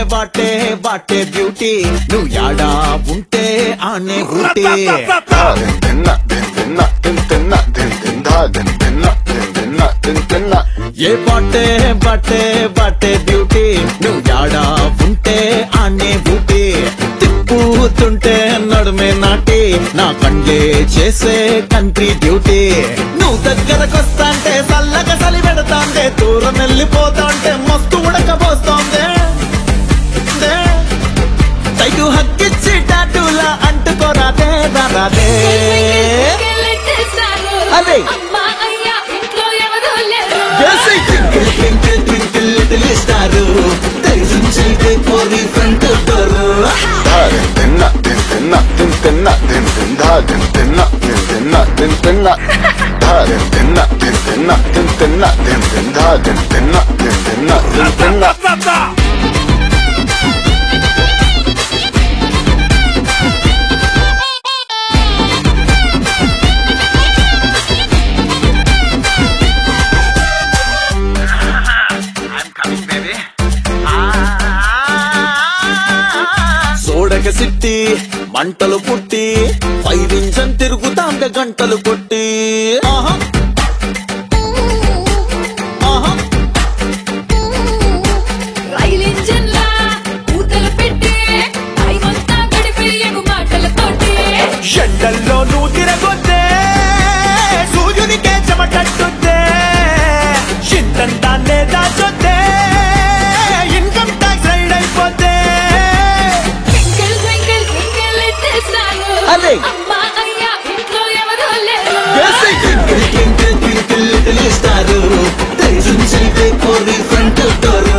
బాటే బాటే beauty నువ్వు యాడా ఉంటే ఆనే ఊటీ తిన్న తిన్న తిన్న తిన్న తిన్న తిన్న తిన్న ఏ బాటే బాటే బాటే బ్యూటీ నువ్వు యాడా ఉంటే ఆనే ఊటీ తిప్పుతుంటే నడుమే నాటి నా కండే చేసే కంట్రీ డ్యూటీ నువ్వు దగ్గరకొస్తాంటే చల్లగా చలి పెడతాంటే దూరం వెళ్ళిపోతాంటే మస్తు ఉడకబోస్తోందే దే. తైటు హక్కిచ్చి టాటూలా అంటుకోరాదే రాదే అదే. అమ్మా అయ్యా ఇంట్లో ఎవరూ లేరు Yes, twinkle, twinkle, twinkle, little star. దయచుంచైతే పోరి ఫ్రంట్ డోర్ తిన్న తిన్న తిన్న తిన్న తిన్న తిన్న తిన్న తిన్న తిన్న తిన్న తిన్న తిన్న తిన్న తిన్న సోడక సిట్టి మంటలు పుట్టి ఫైర్ ఇంజన్ తిరుగుతాంటే గంటలు కొట్టి ఆహా ఆహా రైలు ఇంజన్ లా ఊతలు పెట్టి టైమంతా గడిపేయకు మాటలతోటి ఎండల్లో నువ్వు తిరగొద్దే సూర్యునికే చెమటట్టుద్దే ఇంతంతాన్నే దాచొద్దే ఇన్కమ్ ట్యాక్స్ రైడ్ అయిపోద్దే twinkle twinkle twinkle little star అదే. అమ్మా అయ్యా ఇంట్లో ఎవరూ లేరు twinkle twinkle twinkle little star దయచుంచైతే పోరి ఫ్రంట్ డోర్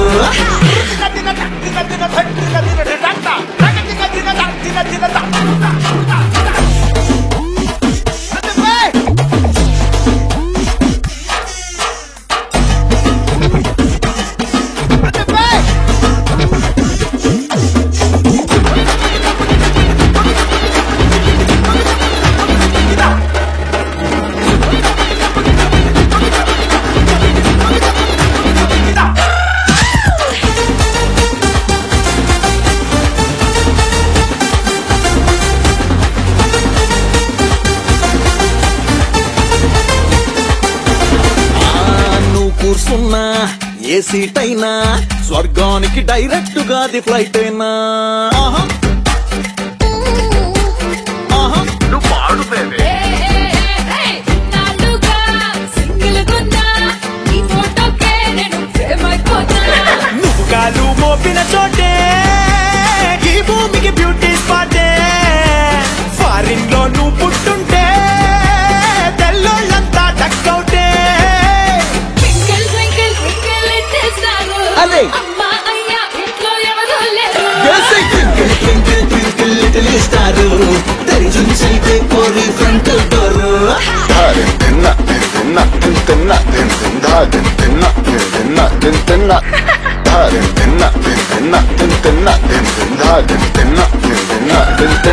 ఆ, నువ్వు కూర్చున్నా ఏ సీట్ అయినా స్వర్గానికి డైరెక్ట్ గా ది ఫ్లైట్ అయినా ఆహా. ఆహా. ఏ, ఏ, ఏ, ఏ, ఇన్నాళ్ళుగా సింగిల్ గున్నా ఈ ఫోటోకే నేను ఫేమ్ అయిపోతా నువ్వు కాలు మోపిన చోటే ఈ భూమికి బ్యూటీ స్పాటే ఫారిన్ లో నువ్వు పుట్టుంటే తెల్లోళ్ళంతా టక్కౌటే twinkle twinkle twinkle little star అదే. అమ్మా అయ్యా ఇంట్లో ఎవరూ లేరు twinkle twinkle twinkle little star దయచుంచైతే పోరి ఫ్రంట్ డోర్ తిన్న తిన్న తిన్న తిన్న తిన్న తిన్న తిన్న తిన్న తిన్న తిన్న తిన్న తిన్న తిన్న తిన్న తిన్న